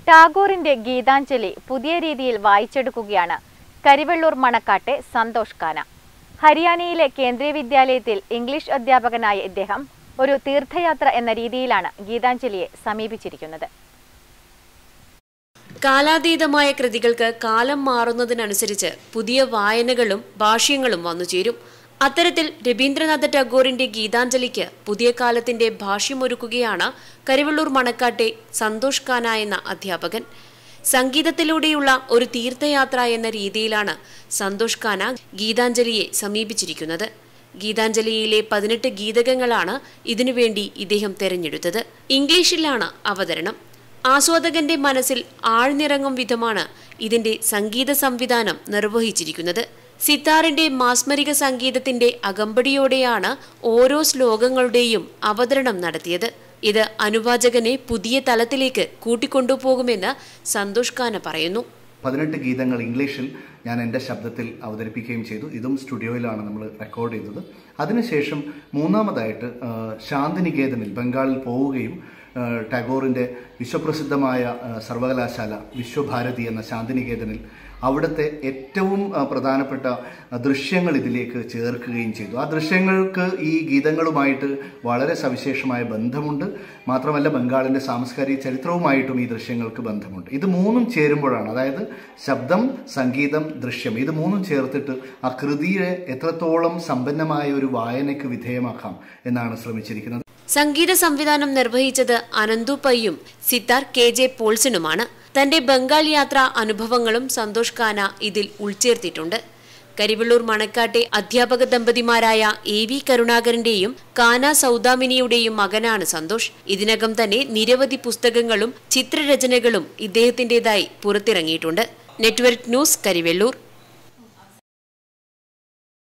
ടാഗോറിന്റെ ഗീതാഞ്ജലി പുതിയ രീതിയിൽ വായിച്ചെടുക്കുകയാണ് കരിവെള്ളൂർ മണക്കാട്ടെ സന്തോഷ് ഖാന ഹരിയാനയിലെ കേന്ദ്രീയ വിദ്യാലയത്തിൽ ഇംഗ്ലീഷ് അധ്യാപകനായ ഇദ്ദേഹം ഒരു തീർത്ഥയാത്ര എന്ന രീതിയിലാണ് ഗീതാഞ്ജലിയെ സമീപിച്ചിരിക്കുന്നത് കാലാതീതമായ കൃതികൾക്ക് കാലം മാറുന്നതിനനുസരിച്ച് പുതിയ വായനകളും ഭാഷ്യങ്ങളും വന്നുചേരും അത്തരത്തിൽ രവീന്ദ്രനാഥ ടാഗോറിന്റെ ഗീതാഞ്ജലിക്ക് പുതിയ കാലത്തിന്റെ ഭാഷ്യമൊരുക്കുകയാണ് കരിവള്ളൂർ മണക്കാട്ടെ സന്തോഷ് ഖാന എന്ന അധ്യാപകൻ സംഗീതത്തിലൂടെയുള്ള ഒരു തീർത്ഥയാത്ര എന്ന രീതിയിലാണ് സന്തോഷ് ഖാന ഗീതാഞ്ജലിയെ സമീപിച്ചിരിക്കുന്നത് ഗീതാഞ്ജലിയിലെ പതിനെട്ട് ഗീതകങ്ങളാണ് ഇതിനുവേണ്ടി ഇദ്ദേഹം തെരഞ്ഞെടുത്തത് ഇംഗ്ലീഷിലാണ് അവതരണം ആസ്വാദകന്റെ മനസ്സിൽ ആഴ്ന്നിറങ്ങും വിധമാണ് ഇതിന്റെ സംഗീത സംവിധാനം നിർവഹിച്ചിരിക്കുന്നത് സിത്താറിന്റെ മാസ്മരിക സംഗീതത്തിന്റെ അകമ്പടിയോടെയാണ് ഓരോ ശ്ലോകങ്ങളുടെയും അവതരണം നടത്തിയത് ഇത് അനുവാചകനെ പുതിയ തലത്തിലേക്ക് കൂട്ടിക്കൊണ്ടുപോകുമെന്ന് സന്തോഷ് ഖാന പറയുന്നു പതിനെട്ട് ഗീതങ്ങൾ ഇംഗ്ലീഷിൽ ഞാൻ എൻ്റെ ശബ്ദത്തിൽ അവതരിപ്പിക്കുകയും ചെയ്തു ഇതും സ്റ്റുഡിയോയിലാണ് നമ്മൾ റെക്കോർഡ് ചെയ്തത് അതിനുശേഷം മൂന്നാമതായിട്ട് ആ, ശാന്തിനികേതനിൽ ബംഗാളിൽ പോവുകയും ആ, ടാഗോറിൻ്റെ വിശ്വപ്രസിദ്ധമായ ആ, സർവകലാശാല വിശ്വഭാരതി എന്ന ശാന്തിനികേതനിൽ അവിടുത്തെ ഏറ്റവും ആ, പ്രധാനപ്പെട്ട ആ, ദൃശ്യങ്ങൾ ഇതിലേക്ക് ചേർക്കുകയും ചെയ്തു ആ ദൃശ്യങ്ങൾക്ക് ഈ ഗീതങ്ങളുമായിട്ട് വളരെ സവിശേഷമായ ബന്ധമുണ്ട് മാത്രമല്ല ബംഗാളിൻ്റെ സാംസ്കാരിക ചരിത്രവുമായിട്ടും ഈ ദൃശ്യങ്ങൾക്ക് ബന്ധമുണ്ട് ഇത് മൂന്നും ചേരുമ്പോഴാണ് അതായത് ശബ്ദം സംഗീതം ദൃശ്യം ഇത് മൂന്നും ചേർത്തിട്ട് ആ കൃതിയെ എത്രത്തോളം സമ്പന്നമായ ഒരു വായനയ്ക്ക് വിധേയമാക്കാം എന്നാണ് ശ്രമിച്ചിരിക്കുന്നത് സംഗീത സംവിധാനം നിർവഹിച്ചത് അനന്തു പയ്യും സിത്താർ കെ ജെ പോൾസനുമാണ് തന്റെ ബംഗാൾ യാത്രാ അനുഭവങ്ങളും സന്തോഷ് ഖാന ഇതിൽ ഉൾച്ചേർത്തിട്ടുണ്ട് കരിവള്ളൂർ മണക്കാട്ടെ അധ്യാപക ദമ്പതിമാരായ എ വി കരുണാകരന്റെയും കാന സൗദാമിനിയുടെയും മകനാണ് സന്തോഷ് ഇതിനകം തന്നെ നിരവധി പുസ്തകങ്ങളും ചിത്രരചനകളും ഇദ്ദേഹത്തിന്റേതായി പുറത്തിറങ്ങിയിട്ടുണ്ട് നെറ്റ്വർക്ക് ന്യൂസ് കരിവെള്ളൂർ